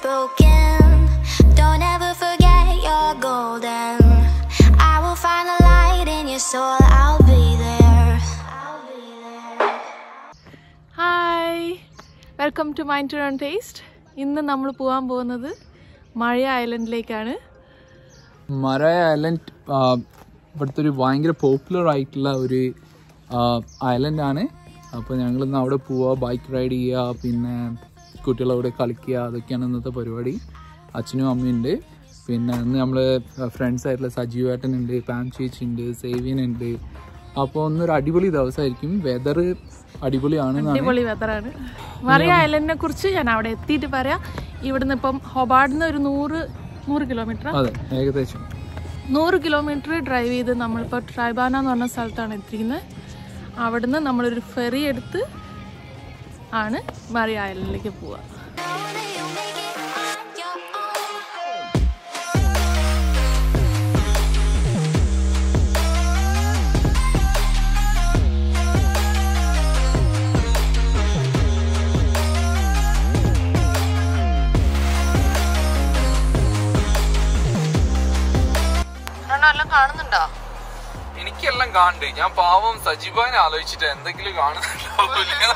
broken. Don't ever forget you're golden. I will find the light in your soul. I'll be there. I'll be there. Hi welcome to mind to and taste ഇന്ന് നമ്മൾ പോകാൻ പോകുന്നത് മഴ ഐലൻഡിലേക്കാണ് മറയ island ഇവിടുത്തെ ഒരു ഭയങ്കര popular ആയിട്ടുള്ള ഒരു ഐലൻഡ് ആണ് അപ്പോൾ ഞങ്ങൾ ഇന്ന് അവിടെ പോവുക ബൈക്ക് റൈഡ് ചെയ്യുക പിന്നെ കുട്ടികളവിടെ കളിക്കുക അതൊക്കെയാണ് ഇന്നത്തെ പരിപാടി അച്ഛനും അമ്മയുണ്ട് പിന്നെ ഇന്ന് നമ്മൾ ഫ്രണ്ട്സ് ആയിട്ടുള്ള സജീവ് ഏട്ടനുണ്ട് പാം ചേച്ചി ഉണ്ട് സേവിയൻ ഉണ്ട് അപ്പോൾ ഒന്നൊരു അടിപൊളി ദിവസമായിരിക്കും വെതർ അടിപൊളിയാണ് എന്നാണ് അടിപൊളി വെതറാണ് മറിയ ഐലൻഡിനെ കുറിച്ച് ഞാൻ അവിടെ എത്തിയിട്ട് പറയാം ഇവിടുന്ന് ഇപ്പം ഹൊബാർഡിന്ന് ഒരു നൂറ് നൂറ് കിലോമീറ്റർ അതെ ഏകദേശം നൂറ് കിലോമീറ്റർ ഡ്രൈവ് ചെയ്ത് നമ്മളിപ്പോൾ ട്രൈബാന എന്ന് പറഞ്ഞ സ്ഥലത്താണ് എത്തിയിരിക്കുന്നത് അവിടുന്ന് നമ്മളൊരു ഫെറി എടുത്ത് ആണ് മറിയ ഐലൻഡിലേക്ക് പോവുക Know that you'll make it on your own. കാണുന്നുണ്ടോ എനിക്കെല്ലാം കാണണ്ട് ഞാൻ പാവം സജീവാനെ ആലോചിച്ചിട്ട് എന്തെങ്കിലും കാണുന്നുണ്ടാവില്ല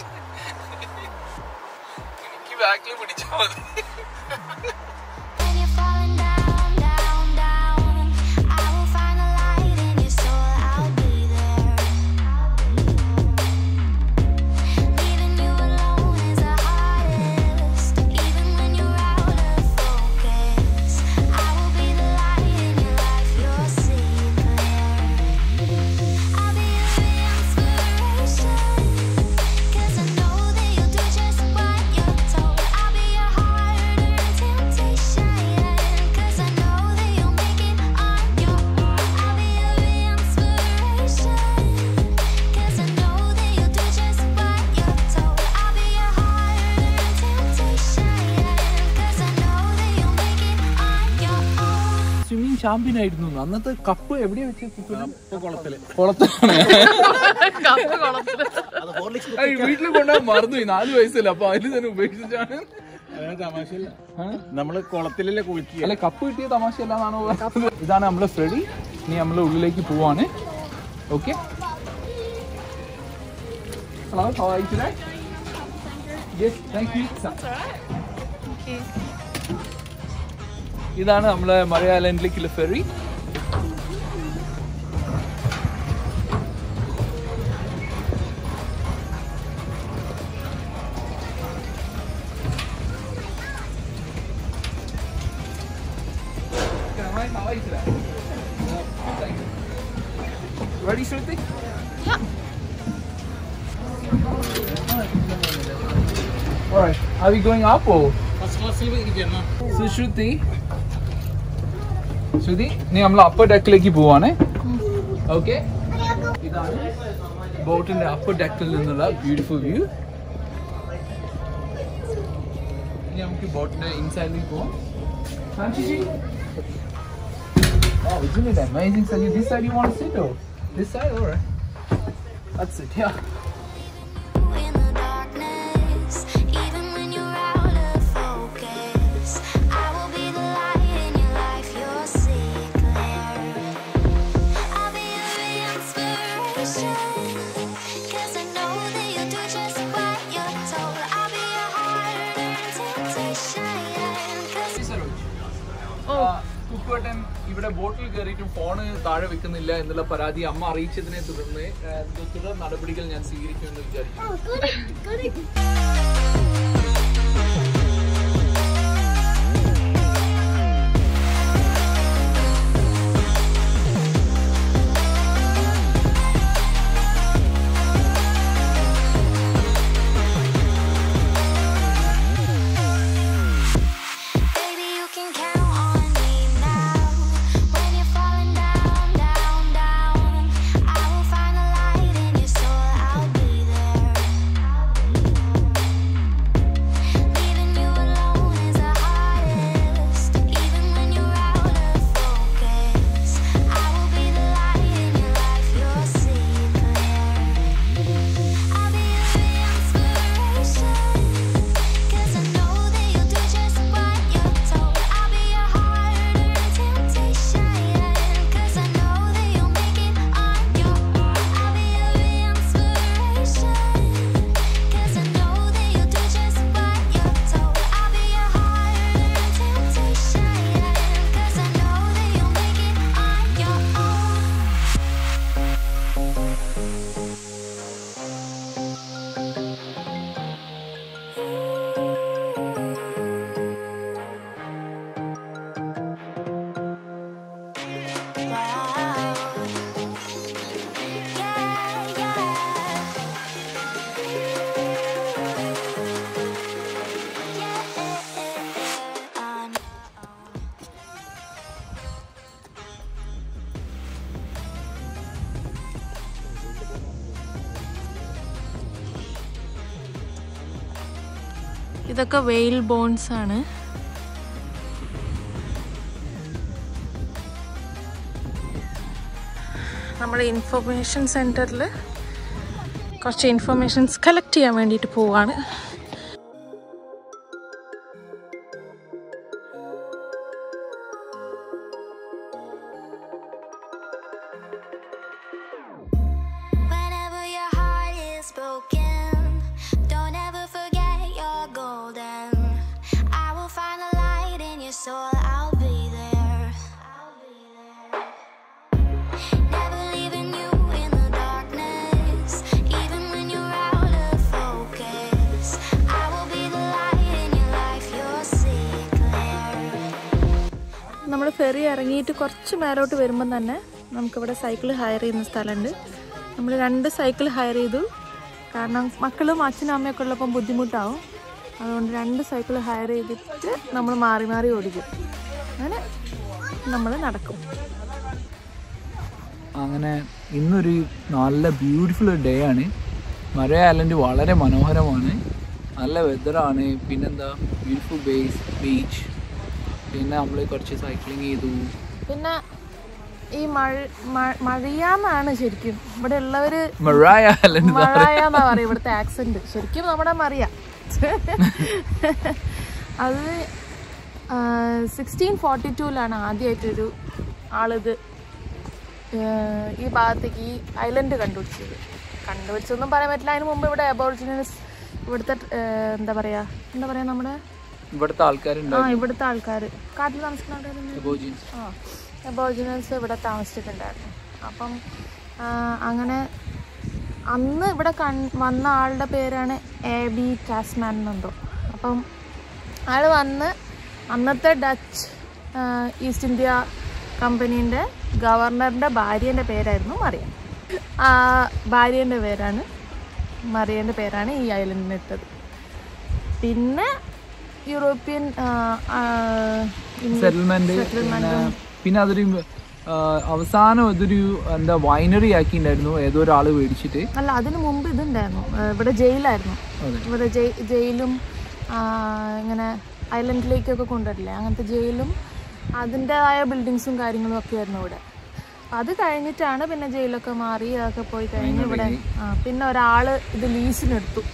എനിക്ക് ബാക്കിൽ പിടിച്ചാൽ മതി When you're falling down, down, down, I will find the light in your soul. I'll be there. Leaving you alone is the hardest. Even when you're out of focus, I will be the light in your life. You'll see clear. I'll be your inspiration. 'Cause I know that you'll do just what you're told. I'll be your harder temptation. 'Cause I know that you'll make it on your own. I'll be your inspiration. 'Cause I know that you'll do just what you're told. I'll be your harder temptation. 'Cause I know that you'll make it on your own. Swimming champion ആയിരുന്നു അന്നത്തെ cup എവിടെയാ വെച്ച് കുളത്തില് കുളത്തിലാണ് cup കുളത്തില് വീട്ടിൽ കൊണ്ടുപോകാൻ മറന്നുപോയി നാല് വയസ്സല്ല അപ്പൊ അതിൽ തന്നെ ഉപേക്ഷിച്ചാണ് നമ്മള് കുളത്തിലല്ലേ കുളിക്കുക അല്ല കപ്പ് കിട്ടിയ തമാശയല്ലാന്നാണോ ഇതാണ് നമ്മളെ ഫ്രെഡി ഇനി നമ്മൾ ഉള്ളിലേക്ക് പോവാണ് okay hello how are you today? Yes, thank you. ഇതാണ് നമ്മളെ മറ ഐലൻഡിലേക്കുള്ള ferry Ready, Shruti? Alright, are we going up or? So, Shruti, Shruti നീ നമ്മൾ അപ്പർ ഡെക്കിലേക്ക് പോവാണ് ഓക്കെ ഇതാണ് ബോട്ടിന്റെ അപ്പർ ഡെക്കിൽ നിന്നുള്ള ബ്യൂട്ടിഫുൾ വ്യൂ ഇനി നമുക്ക് ബോട്ടിന്റെ ഇൻസൈഡിലേക്ക് പോവാം Sanchiji? Oh, isn't it amazing? So you this side you want to sit or this side? Alright. That's it, yeah. In the darkness, even when you're out of focus, I will be the light in your life. You'll see clear. I'll be your inspiration, 'cause I know that you'll do just what you're told. I'll be your harder temptation, 'cause കുക്കുവട്ടൻ ഇവിടെ ബോട്ടിൽ കയറിയിട്ടും phone താഴെ വെക്കുന്നില്ല എന്നുള്ള പരാതി അമ്മ അറിയിച്ചതിനെ തുടർന്ന് ആ, തുടർ നടപടികൾ ഞാൻ സ്വീകരിക്കുമെന്ന് വിചാരിക്കുന്നു Baby, you can count on me now. When you're falling down, down, down, I will find the light in your soul. I'll be there. ഇതൊക്കെ വെയിൽ ബോൺസ് ആണ് നമ്മുടെ ഇൻഫർമേഷൻ സെൻറ്ററിൽ കുറച്ച് ഇൻഫർമേഷൻസ് കളക്ട് ചെയ്യാൻ വേണ്ടിയിട്ട് പോവാണ് Whenever your heart is broken, don't ever forget you're golden. I will find the light in your soul, I'll be there. I'll be there. Never leaving you in the darkness, even when you're out of focus. I will be the light in your life, you'll see it clear. നമ്മൾ ferry ഇറങ്ങിയിട്ട് കുറച്ച് മേലോട്ട് വരുമ്പം തന്നെ നമുക്കിവിടെ cycle higher ചെയ്യുന്ന സ്ഥലമുണ്ട് നമ്മൾ രണ്ട് സൈക്കിൾ ഹയർ ചെയ്തു കാരണം മക്കളും അച്ഛനും അമ്മയൊക്കെ ഉള്ളപ്പം ബുദ്ധിമുട്ടാവും അതുകൊണ്ട് രണ്ട് സൈക്കിൾ ഹയർ ചെയ്തിട്ട് നമ്മൾ മാറി മാറി ഓടിക്കും അങ്ങനെ നമ്മൾ നടക്കും അങ്ങനെ ഇന്നൊരു നല്ല ബ്യൂട്ടിഫുൾ ഡേ ആണ് മറ ഐലൻഡ് വളരെ മനോഹരമാണ് നല്ല വെതറാണ് പിന്നെന്താ ബ്യൂട്ടിഫുൾ ബേസ് ബീച്ച് പിന്നെ നമ്മൾ കുറച്ച് സൈക്ലിംഗ് ചെയ്തു പിന്നെ ഈ മഴ മ- മഴയാന്നാണ് ശരിക്കും ഇവിടെ ഉള്ളവർ മറായ ഐലൻഡ് മഴയാന്നാ പറയും ഇവിടുത്തെ ആക്സെന്റ് ശരിക്കും നമ്മുടെ മറിയ അത് സിക്സ്റ്റീൻ ഫോർട്ടി ടൂലാണ് ആദ്യമായിട്ടൊരു ആളിത് ആഹ് ഈ ഭാഗത്തേക്ക് ഈ ഐലൻഡ് കണ്ടുപിടിച്ചത് കണ്ടുപിടിച്ചൊന്നും പറയാൻ പറ്റില്ല അതിന് മുമ്പ് ഇവിടെ അബോറിജിനൽസ് ഇവിടുത്തെ ആഹ് എന്താ പറയാ എന്താ പറയാ നമ്മുടെ ഇവിടുത്തെ ആൾക്കാരുണ്ട് ആ ഇവിടുത്തെ ആൾക്കാർ കാട്ടിൽ താമസിക്കുന്ന ആൾക്കാരുണ്ട് Aborigines. ആ അബോർജിനൽസ് ഇവിടെ താമസിച്ചിട്ടുണ്ടായിരുന്നു അപ്പം ആ, അങ്ങനെ അന്ന് ഇവിടെ കൺ വന്ന ആളുടെ പേരാണ് എ ബി ടാസ്മാൻ എന്നെന്തോ അപ്പം അയാൾ വന്ന് അന്നത്തെ ഡച്ച് ആ, ഈസ്റ്റ് ഇന്ത്യ കമ്പനീൻ്റെ ഗവർണറിൻ്റെ ഭാര്യേൻ്റെ പേരായിരുന്നു മറിയ ആ ഭാര്യേൻ്റെ പേരാണ് മറിയേൻ്റെ പേരാണ് ഈ ഐലൻഡിന് ഇട്ടത് പിന്നെ യൂറോപ്യൻ ആ, ആ, ഇംഗ്ലീഷ് സെറ്റിൽമെന്റ് പിന്നെ പിന്നെ അതൊരു ആ, അവസാനം അതൊരു എന്താ വൈനറി ആക്കിണ്ടായിരുന്നു ഏതോ ഒരാള് മേടിച്ചിട്ട് അല്ല അതിനു മുമ്പ് ഇതുണ്ടായിരുന്നു ആ, ഇവിടെ ജയിലായിരുന്നു അതെ ഇവിടെ ജയി- ജയിലും ആ, ഇങ്ങനെ ഐലൻഡിലേക്കൊക്കെ കൊണ്ടുവരില്ലേ അങ്ങനത്തെ ജയിലും അതിൻ്റെതായ ബിൽഡിങ്സും കാര്യങ്ങളും ഒക്കെ ആയിരുന്നു ഇവിടെ അപ്പൊ അത് കഴിഞ്ഞിട്ടാണ് പിന്നെ ജയിലൊക്കെ മാറി അതൊക്കെ പോയി കഴിഞ്ഞ് ഇവിടെ ആ, പിന്നെ ഒരാള് ഇത് ലീസിനെടുത്തു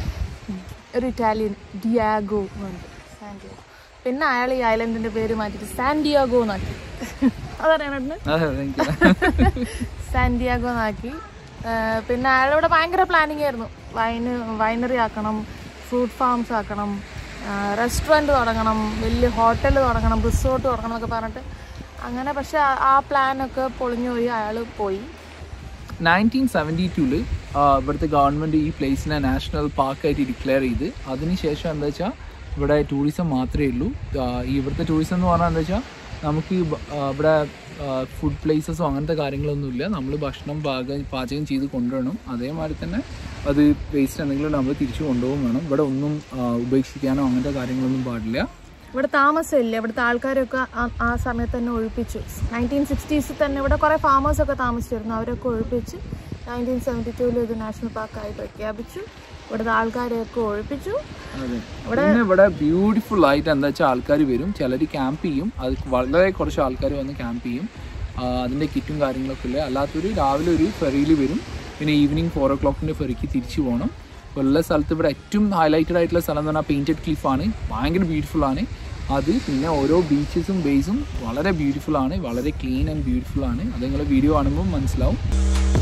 ഒരു ഇറ്റാലിയൻ ഡിയാഗോ എന്ന് പറഞ്ഞിട്ട് സാൻഡിയാഗോ പിന്നെ അയാൾ ഈ ഐലൻഡിന്റെ പേര് മാറ്റിയിട്ട് സാൻഡിയാഗോ എന്നാക്കി അതറിയണ അതെ അതെ എനിക്ക് സാന്റിയാഗോ എന്നാക്കി ആ, പിന്നെ അയാളിവിടെ ഭയങ്കര പ്ലാനിങ് ആയിരുന്നു വൈന് വൈനറി ആക്കണം ഫ്രൂട്ട് ഫാംസ് ആക്കണം റെസ്റ്റോറൻറ്റ് തുടങ്ങണം വലിയ ഹോട്ടൽ തുടങ്ങണം റിസോർട്ട് തുടങ്ങണം എന്നൊക്കെ പറഞ്ഞിട്ട് അങ്ങനെ പക്ഷെ ആ- ആ പ്ലാനൊക്കെ പൊളിഞ്ഞു പോയി അയാൾ പോയി നയൻറ്റീൻ സെവൻറ്റി ടൂല് ഇവിടുത്തെ ഗവൺമെൻറ് ഈ പ്ലേസിനെ നാഷണൽ പാർക്കായിട്ട് ഡിക്ലെയർ ചെയ്ത് അതിനുശേഷം എന്താ വെച്ചാൽ ഇവിടെ ടൂറിസം മാത്രമേ ഉള്ളൂ ആ, ഈ ഇവിടുത്തെ ടൂറിസം എന്ന് പറഞ്ഞാൽ എന്താ വെച്ചാൽ നമുക്ക് ഈ ബ- ആ, ഇവിടെ ഫുഡ് പ്ലേസസോ അങ്ങനത്തെ കാര്യങ്ങളൊന്നുമില്ല നമ്മൾ ഭക്ഷണം പാകം പാചകം ചെയ്ത് കൊണ്ടുവരണം അതേമാതിരി തന്നെ അത് വേസ്റ്റ് എന്തെങ്കിലും നമ്മൾ തിരിച്ചു കൊണ്ടുപോകും വേണം ഇവിടെ ഒന്നും ആ, ഉപേക്ഷിക്കാനോ അങ്ങനത്തെ കാര്യങ്ങളൊന്നും പാടില്ല ഇവിടെ താമസമില്ല ഇവിടുത്തെ ആൾക്കാരൊക്കെ ആ- ആ സമയത്ത് തന്നെ ഒഴിപ്പിച്ചു നയൻറ്റീൻ സിക്സ്റ്റീസിൽ തന്നെ ഇവിടെ കുറേ ഫാമേഴ്സൊക്കെ താമസിച്ചിരുന്നു അവരൊക്കെ ഒഴിപ്പിച്ച് നയൻറ്റീൻ സെവൻറ്റി ടൂവിൽ ഇത് നാഷണൽ പാർക്കായി പ്രഖ്യാപിച്ചു ഇവിടുത്തെ ആൾക്കാരെയൊക്കെ ഒഴിപ്പിച്ചു അതെ പിന്നെ ഇവിടെ ബ്യൂട്ടിഫുൾ ആയിട്ട് എന്താ വെച്ചാൽ ആൾക്കാർ വരും ചിലർ ക്യാമ്പ് ചെയ്യും അത് വളരെ കുറച്ച് ആൾക്കാർ വന്ന് ക്യാമ്പ് ചെയ്യും ആ, അതിൻ്റെ കിറ്റും കാര്യങ്ങളൊക്കെ ഇല്ല അല്ലാത്തൊരു രാവിലെ ഒരു ഫെറിയിൽ വരും പിന്നെ ഈവനിങ് ഫോർ ഓ ക്ലോക്കിൻ്റെ ഫെറിക്ക് തിരിച്ചു പോകണം അപ്പോൾ ഉള്ള സ്ഥലത്ത് ഇവിടെ ഏറ്റവും ഹൈലൈറ്റഡ് ആയിട്ടുള്ള സ്ഥലം എന്ന് പറഞ്ഞാൽ പെയിൻറ്റഡ് ക്ലിഫാണ് ഭയങ്കര ബ്യൂട്ടിഫുൾ ആണ് അത് പിന്നെ ഓരോ ബീച്ചസും ബേസും വളരെ ബ്യൂട്ടിഫുൾ ആണ് വളരെ ക്ലീൻ ആൻഡ് ബ്യൂട്ടിഫുൾ ആണ് അത് നിങ്ങൾ വീഡിയോ കാണുമ്പോൾ മനസ്സിലാവും